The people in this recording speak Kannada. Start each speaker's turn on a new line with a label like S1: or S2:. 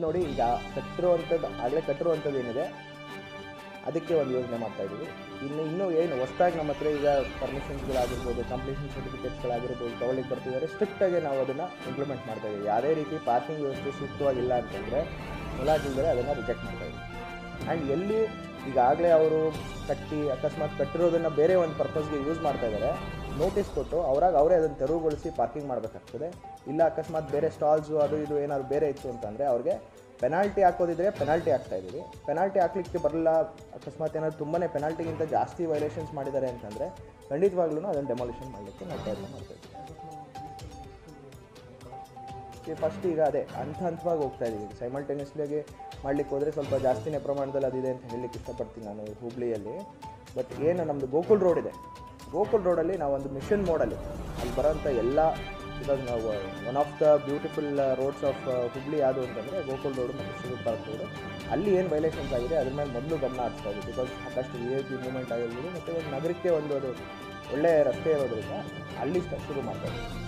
S1: ನೋಡಿ ಈಗ ಕಟ್ಟಿರುವಂಥದ್ದು ಆಗಲೇ ಕಟ್ಟಿರುವಂಥದ್ದು ಏನಿದೆ ಅದಕ್ಕೆ ಒಂದು ಯೋಜನೆ ಮಾಡ್ತಾ ಇದ್ದೀವಿ ಇನ್ನು ಇನ್ನೂ ಏನು ಹೊಸ್ದಾಗಿ ನಮ್ಮ ಹತ್ರ ಈಗ ಪರ್ಮಿಷನ್ಸ್ಗಳಾಗಿರ್ಬೋದು ಕಂಪ್ಲೀಷನ್ ಸರ್ಟಿಫಿಕೇಟ್ಸ್ಗಳಾಗಿರ್ಬೋದು ತಗೊಳ್ಳಿಕ್ಕೆ ಬರ್ತಿದ್ದಾರೆ ಸ್ಟ್ರಿಕ್ಟಾಗಿ ನಾವು ಅದನ್ನು ಇಂಪ್ಲಿಮೆಂಟ್ ಮಾಡ್ತಾ ಇದ್ದೀವಿ ಯಾವುದೇ ರೀತಿ ಪಾರ್ಕಿಂಗ್ ವ್ಯವಸ್ಥೆ ಸೂಕ್ತವಾಗಿಲ್ಲ ಅಂತಂದರೆ ಮುಲಾಜಿಲ್ದರೆ ಅದನ್ನು ರಿಜೆಕ್ಟ್ ಮಾಡ್ತಾ ಇದ್ದೀವಿ ಆ್ಯಂಡ್ ಎಲ್ಲಿ ಈಗಾಗಲೇ ಅವರು ಕಟ್ಟಿ ಅಕಸ್ಮಾತ್ ಕಟ್ಟಿರೋದನ್ನು ಬೇರೆ ಒಂದು ಪರ್ಪಸ್ಗೆ ಯೂಸ್ ಮಾಡ್ತಾ ಇದ್ದಾರೆ ನೋಟಿಸ್ ಕೊಟ್ಟು ಅವರಾಗ ಅವರೇ ಅದನ್ನು ತೆರವುಗೊಳಿಸಿ ಪಾರ್ಕಿಂಗ್ ಮಾಡಬೇಕಾಗ್ತದೆ ಇಲ್ಲ ಅಕಸ್ಮಾತ್ ಬೇರೆ ಸ್ಟಾಲ್ಸು ಅದು ಇದು ಏನಾದ್ರು ಬೇರೆ ಇತ್ತು ಅಂತಂದರೆ ಅವ್ರಿಗೆ ಪೆನಾಲ್ಟಿ ಹಾಕೋದಿದ್ರೆ ಪೆನಾಲ್ಟಿ ಹಾಕ್ತಾ ಇದ್ದೀವಿ ಪೆನಾಲ್ಟಿ ಹಾಕ್ಲಿಕ್ಕೆ ಬರಲ್ಲ ಅಕಸ್ಮಾತ್ ಏನಾದ್ರು ತುಂಬಾ ಪೆನಾಲ್ಟಿಗಿಂತ ಜಾಸ್ತಿ ವೈಲೇಷನ್ಸ್ ಮಾಡಿದ್ದಾರೆ ಅಂತಂದರೆ ಖಂಡಿತವಾಗ್ಲೂ ಅದನ್ನು ಡೆಮಾಲಿಷನ್ ಮಾಡಲಿಕ್ಕೆ ನಾವು ಪ್ರಯತ್ನ ಮಾಡ್ತಾ ಇದ್ದೀವಿ ಫಸ್ಟ್ ಈಗ ಅದೇ ಹಂತ ಹಂತವಾಗಿ ಹೋಗ್ತಾ ಇದ್ದೀವಿ ಸೈಮಲ್ಟೇನಿಯಸ್ಲಿಯಾಗಿ ಮಾಡ್ಲಿಕ್ಕೆ ಹೋದರೆ ಸ್ವಲ್ಪ ಜಾಸ್ತಿನೇ ಪ್ರಮಾಣದಲ್ಲಿ ಅದಿದೆ ಅಂತ ಹೇಳಲಿಕ್ಕೆ ಇಷ್ಟಪಡ್ತೀನಿ ನಾನು ಹುಬ್ಳಿಯಲ್ಲಿ ಬಟ್ ಏನು ನಮ್ಮದು ಗೋಕುಲ್ ರೋಡ್ ಇದೆ ಗೋಕುಲ್ ರೋಡಲ್ಲಿ ನಾವು ಒಂದು ಮಿಷನ್ ಮೋಡಲ್ಲಿ ಅಲ್ಲಿ ಬರೋಂಥ ಎಲ್ಲ ಬಿಕಾಸ್ ನಾವು one of the beautiful roads of Hubli ಯಾವುದು ಅಂತಂದರೆ ಗೋಕುಲ್ ರೋಡು ಮತ್ತು ಸಿರು ಪಾರ್ಕ್ ರೋಡು ಅಲ್ಲಿ ಏನು ವೈಲೇಷನ್ಸ್ ಆಗಿದೆ ಅದ್ರ ಮೇಲೆ ಮೊದಲು ಗಮನ ಹರಿಸ್ತಾ ಇದ್ದೀವಿ ಬಿಕಾಸ್ ಸಾಕಷ್ಟು ವಿ ಐ ಪಿ ಮೂವ್ಮೆಂಟ್ ಆಗಿರ್ಬೋದು ಮತ್ತು ಒಂದು ನಗರಕ್ಕೆ ಒಂದು ಅದು ಒಳ್ಳೆಯ ರಸ್ತೆ ಇರೋದ್ರಿಂದ ಅಲ್ಲಿ ಸ- ಶುರು ಮಾಡ್ತಾ ಇದ್ದೀವಿ